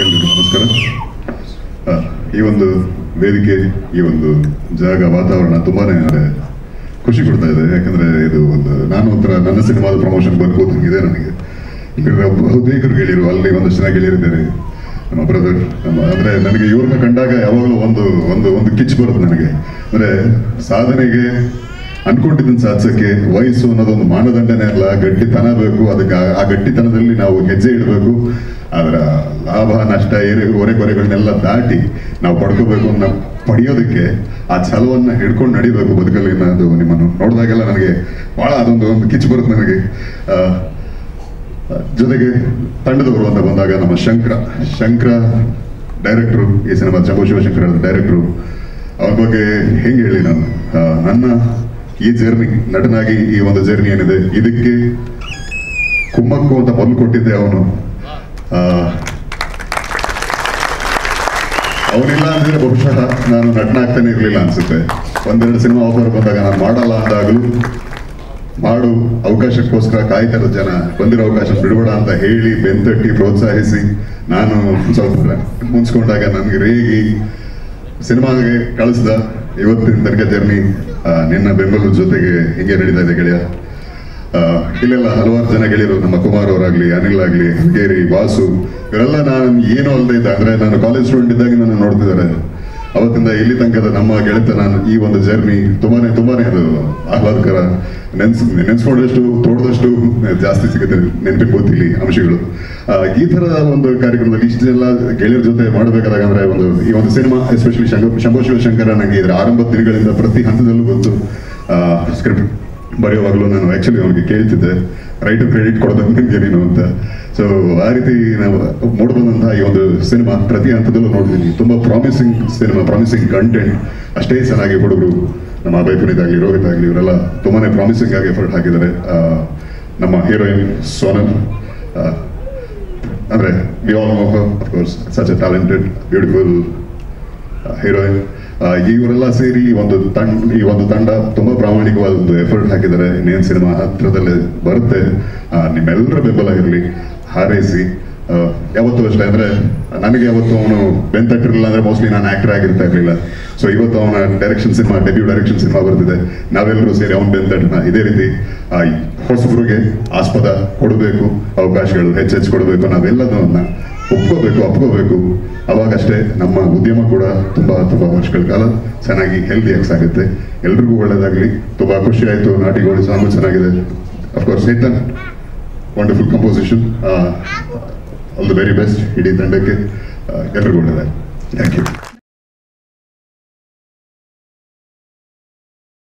ಎಲ್ರಿಗೂ ನಮಸ್ಕಾರ ಆ, ಈ ಒಂದು ವೇದಿಕೆ ಈ ಒಂದು ಜಾಗ ವಾತಾವರಣ ತುಂಬಾನೇ ಅಂದ್ರೆ ಖುಷಿ ಕೊಡ್ತಾ ಇದೆ ಯಾಕಂದ್ರೆ ಇದು ಒಂದು ನಾನು ಒಂಥರ ನನ್ನ ಸಿನಿಮಾದ ಪ್ರಮೋಷನ್ ಬರ್ಬೋದು ಇದೆ ನನಗೆ ಯಾಕಂದ್ರೆ ಬಹುತೇಕರು ಗೆಳೆಯರು ಅಲ್ಲಿ ಒಂದಷ್ಟು ಜನ ಗೆಳೆಯರಿದ್ದಾರೆ ನಮ್ಮ ಬ್ರದರ್ ನಮ್ಮ ಅಂದ್ರೆ ನನಗೆ ಇವ್ರನ್ನ ಕಂಡಾಗ ಯಾವಾಗಲೂ ಒಂದು ಒಂದು ಒಂದು ಕಿಚ್ ಬರುತ್ತೆ ನನಗೆ ಅಂದ್ರೆ ಸಾಧನೆಗೆ ಅನ್ಕೊಂಡಿದ್ದನ್ನು ಸಾಧಿಸಕ್ಕೆ ವಯಸ್ಸು ಅನ್ನೋದೊಂದು ಮಾನದಂಡನೇ ಅಲ್ಲ ಗಟ್ಟಿತನ ಬೇಕು ಅದಕ್ಕೆ ಆ- ಆ ಗಟ್ಟಿತನದಲ್ಲಿ ನಾವು ಹೆಜ್ಜೆ ಇಡಬೇಕು ಅದರ ಲಾಭ ನಷ್ಟ ಏರೆ ಹೊರೆಗೊರೆಗಳನ್ನೆಲ್ಲ ದಾಟಿ ನಾವು ಪಡ್ಕೋಬೇಕು ಅನ್ನೋ ಪಡೆಯೋದಕ್ಕೆ ಆ ಛಲವನ್ನ ಹಿಡ್ಕೊಂಡು ನಡಿಬೇಕು ಬದುಕಲ್ಲಿ ಅನ್ನೋದು ನಿಮ್ಮನ್ನು ನೋಡಿದಾಗೆಲ್ಲ ನನಗೆ ಬಹಳ ಅದೊಂದು ಒಂದು ಕಿಚ್ಚು ಬರುತ್ತೆ ನನಗೆ ಆ, ಜೊತೆಗೆ ತಂಡದವರು ಅಂತ ಬಂದಾಗ ನಮ್ಮ ಶಂಕರ ಶಂಕರ ಡೈರೆಕ್ಟ್ರು ಈ ಸಿನಿಮಾ ಶಂಭು ಶಿವಶಂಕರ ಡೈರೆಕ್ಟ್ರು ಅವ್ರ ಬಗ್ಗೆ ಹೆಂಗೆ ಹೇಳಿ ನಾನು ಆ, ನನ್ನ ಈ ಜರ್ನಿ ನಟನಾಗಿ ಈ ಒಂದು ಜರ್ನಿ ಏನಿದೆ ಇದಕ್ಕೆ ಕುಮ್ಮಕ್ಕು ಅಂತ ಮೊದಲು ಕೊಟ್ಟಿದ್ದೆ ಅವನು ಅವನಿಲ್ಲ ಅಂದ್ರೆ ಬಹುಶಃ ನಾನು ನಟನಾಗ್ತಾನೆ ಇರಲಿಲ್ಲ ಅನ್ಸುತ್ತೆ ಒಂದೆರಡು ಸಿನಿಮಾ ಆಫರ್ ಬಂದಾಗ ನಾನು ಮಾಡಲ್ಲ ಅಂದಾಗಲೂ ಮಾಡು ಅವಕಾಶಕ್ಕೋಸ್ಕರ ಕಾಯ್ತಾರ ಜನ ಬಂದಿರೋ ಅವಕಾಶ ಬಿಡಬೇಡ ಅಂತ ಹೇಳಿ ಬೆಂತಟ್ಟಿ ಪ್ರೋತ್ಸಾಹಿಸಿ ನಾನು ಸ್ವಲ್ಪ ಮುನ್ಸ್ಕೊಂಡಾಗ ನನಗೆ ರೇಗಿ ಸಿನಿಮಾಗೆ ಕಳಿಸ್ದ ಇವತ್ತಿನ ತನಕ ಜರ್ನಿ ನಿನ್ನ ಬೆಂಬಲದ ಜೊತೆಗೆ ಹಿಂಗೆ ನಡೀತಾ ಇದೆ ಗೆಳೆಯ ಆ, ಇಲ್ಲೆಲ್ಲ ಹಲವಾರು ಜನ ಗೆಳೆಯರು ನಮ್ಮ ಕುಮಾರ್ ಅವರಾಗ್ಲಿ ಅನಿಲ್ ಆಗ್ಲಿ ಹಂಗೇರಿ ವಾಸು ಇವರೆಲ್ಲ ನಾನು ಏನೂ ಅಲ್ಲದೆ ಇದ್ದ ಅಂದ್ರೆ ನಾನು ಕಾಲೇಜ್ ಸ್ಟೂಡೆಂಟ್ ಇದ್ದಾಗ ನನ್ನ ನೋಡ್ತಿದ್ದಾರೆ ಅವತ್ತಿಂದ ಇಲ್ಲಿ ತನಕದ ನಮ್ಮ ಗೆಳೆತನ ಈ ಒಂದು ಜರ್ನಿ ತುಂಬಾನೇ ತುಂಬಾನೇ ಅದು ಆಹ್ಲಾದಕರ ನೆನ್ಸ್ ನೆನ್ಸ್ಕೊಂಡಷ್ಟು ತೋಡದಷ್ಟು ಜಾಸ್ತಿ ಸಿಗುತ್ತೆ ನೆನಪಿಗೆ ಗೊತ್ತಿಲ್ಲಿ ಅಂಶಗಳು ಆ, ಈ ತರದ ಒಂದು ಕಾರ್ಯಕ್ರಮದಲ್ಲಿ ಇಷ್ಟೆಲ್ಲ ಗೆಳೆಯರ ಜೊತೆ ಮಾಡಬೇಕಾದಾಗ ಅಂದ್ರೆ ಒಂದು ಈ ಒಂದು ಸಿನಿಮಾ ಎಸ್ಪೆಷಲಿ ಶಂಭು ಶಂಭು ಶಿವಶಂಕರ ನನಗೆ ಇದರ ಆರಂಭದ ದಿನಗಳಿಂದ ಪ್ರತಿ ಹಂತದಲ್ಲೂ ಗೊತ್ತು ಸ್ಕ್ರಿಪ್ಟ್ ಬರೆಯುವಾಗಲೂ ನಾನು ಆ್ಯಕ್ಚುಲಿ ಅವನಿಗೆ ಕೇಳ್ತಿದ್ದೆ ರೈಟ್ ಕ್ರೆಡಿಟ್ ಕೊಡೋದು ನಿಮಗೆ ನೀನು ಅಂತ ಸೊ ಆ ರೀತಿ ನಾವು ಮೂಡ್ಬಂದಂತಹ ಈ ಒಂದು ಸಿನಿಮಾ ಪ್ರತಿ ಹಂತದಲ್ಲೂ ನೋಡ್ತೀನಿ ತುಂಬ ಪ್ರಾಮಿಸಿಂಗ್ ಸಿನಿಮಾ ಪ್ರಾಮಿಸಿಂಗ್ ಕಂಟೆಂಟ್ ಅಷ್ಟೇ ಚೆನ್ನಾಗಿ ಹುಡುಗರು ನಮ್ಮ ಅಭಯ್ ಪುನೀತ್ ಆಗಲಿ ರೋಹಿತ್ ಆಗಲಿ ಇವರೆಲ್ಲ ತುಂಬಾನೇ ಪ್ರಾಮಿಸಿಂಗ್ ಆಗಿ ಎಫರ್ಟ್ ಹಾಕಿದ್ದಾರೆ ಆ, ನಮ್ಮ ಹೀರೋಯಿನ್ ಸೋನಲ್ ಆ, ಅಂದ್ರೆ we all know of course such a talented beautiful heroine ಇವರೆಲ್ಲ ಸೇರಿ ಈ ಒಂದು ತಂಡ ಈ ಒಂದು ತಂಡ ತುಂಬಾ ಪ್ರಾಮಾಣಿಕವಾದ ಒಂದು ಎಫರ್ಟ್ ಹಾಕಿದ್ದಾರೆ ಇನ್ನೇನು ಸಿನಿಮಾ ಹತ್ರದಲ್ಲೇ ಬರುತ್ತೆ ಆ, ನಿಮ್ಮೆಲ್ಲರ ಬೆಂಬಲ ಇರಲಿ ಹಾರೈಸಿ ಆ, ಯಾವತ್ತೂ ಅಷ್ಟೇ ಅಂದ್ರೆ ನನಗೆ ಯಾವತ್ತು ಅವನು ಬೆಂತಟ್ಟಿರಲಿಲ್ಲ ಅಂದ್ರೆ ಮೋಸ್ಟ್ಲಿ ನಾನು ಆಕ್ಟರ್ ಆಗಿರ್ತಾ ಇರಲಿಲ್ಲ ಸೊ ಇವತ್ತು ಅವನ direction cinema debut direction cinema ಬರ್ತಿದೆ ನಾವೆಲ್ಲರೂ ಸೇರಿ ಅವನ ಬೆಂತಟ್ಟನ ಇದೇ ರೀತಿ ಆ, ಹೊಸಬ್ರಿಗೆ ಆಸ್ಪದ ಕೊಡಬೇಕು ಅವಕಾಶಗಳು ಹೆಚ್ಚೆಚ್ಚು ಕೊಡಬೇಕು ನಾವೆಲ್ಲದನ್ನ ಒಪ್ಕೋಬೇಕು ಅಪ್ಕೋಬೇಕು ಅವಾಗಷ್ಟೇ ನಮ್ಮ ಉದ್ಯಮ ಕೂಡ ತುಂಬಾ ತುಂಬಾ ವರ್ಷಗಳ ಕಾಲ ಚೆನ್ನಾಗಿ ಹೆಲ್ದಿಯಾಗಿ ಸಾಗುತ್ತೆ ಎಲ್ರಿಗೂ ಒಳ್ಳೇದಾಗ್ಲಿ ತುಂಬಾ ಖುಷಿ ಆಯ್ತು ನಾಟಿಗೋಳಿ ಸಾಂಗು ಚೆನ್ನಾಗಿದೆ of course Chetan wonderful composition all the very best ಇಡೀ ತಂಡಕ್ಕೆ ಆ, ಎಲ್ರಿಗೂ ಒಳ್ಳೇದಾಗಲಿ ಥ್ಯಾಂಕ್ ಯು